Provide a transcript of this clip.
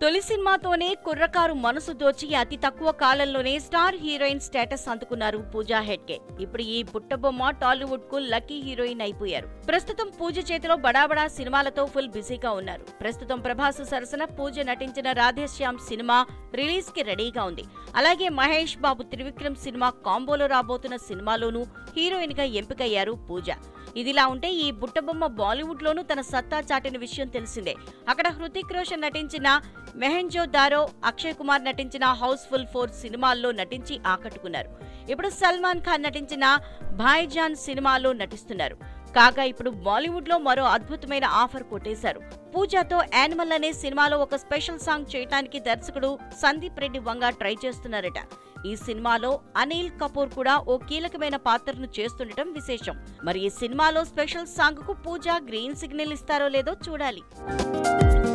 తొలి సినిమాతోనే కుర్రకారు మనసు దోచి అతి తక్కువ కాలంలోనే స్టార్ హీరోయిన్ స్టేటస్ అందుకున్నారు పూజా హెడ్కే ఇప్పుడు ఈ బుట్టబొమ్మ టాలీవుడ్ కు లక్కీ హీరోయిన్ అయిపోయారు ప్రస్తుతం పూజ చేతిలో బడాబడా సినిమాలతో ఫుల్ బిజీగా ఉన్నారు ప్రస్తుతం ప్రభాస్ సరసన పూజ నటించిన రాధేశ్యామ్ సినిమా రిలీజ్ కి రెడీగా ఉంది అలాగే మహేష్ బాబు త్రివిక్రమ్ సినిమా కాంబోలో రాబోతున్న సినిమాలోనూ హీరోయిన్ గా ఎంపికయ్యారు పూజ ఇదిలా ఉంటే ఈ బుట్టబొమ్మ బాలీవుడ్ లోనూ తన సత్తా చాటిన విషయం తెలిసిందే అక్కడ హృతిక్ రోషన్ నటించిన మెహెంజో దారో అక్షయ్ కుమార్ నటించిన హౌస్ఫుల్ ఫోర్ సినిమాల్లో నటించి ఆకట్టుకున్నారు ఇప్పుడు సల్మాన్ ఖాన్ నటించిన భాయ్జాన్ సినిమాలో నటిస్తున్నారు కాగా ఇప్పుడు బాలీవుడ్ లో మరో అద్భుతమైన ఆఫర్ కొట్టేశారు పూజాతో యానిమల్ అనే సినిమాలో ఒక స్పెషల్ సాంగ్ చేయడానికి దర్శకుడు సందీప్ రెడ్డి వంగ ట్రై చేస్తున్నారట ఈ సినిమాలో అనిల్ కపూర్ కూడా ఓ కీలకమైన పాత్రను చేస్తుండటం విశేషం మరి ఈ సినిమాలో స్పెషల్ సాంగ్ కు పూజ గ్రీన్ సిగ్నల్ ఇస్తారో లేదో చూడాలి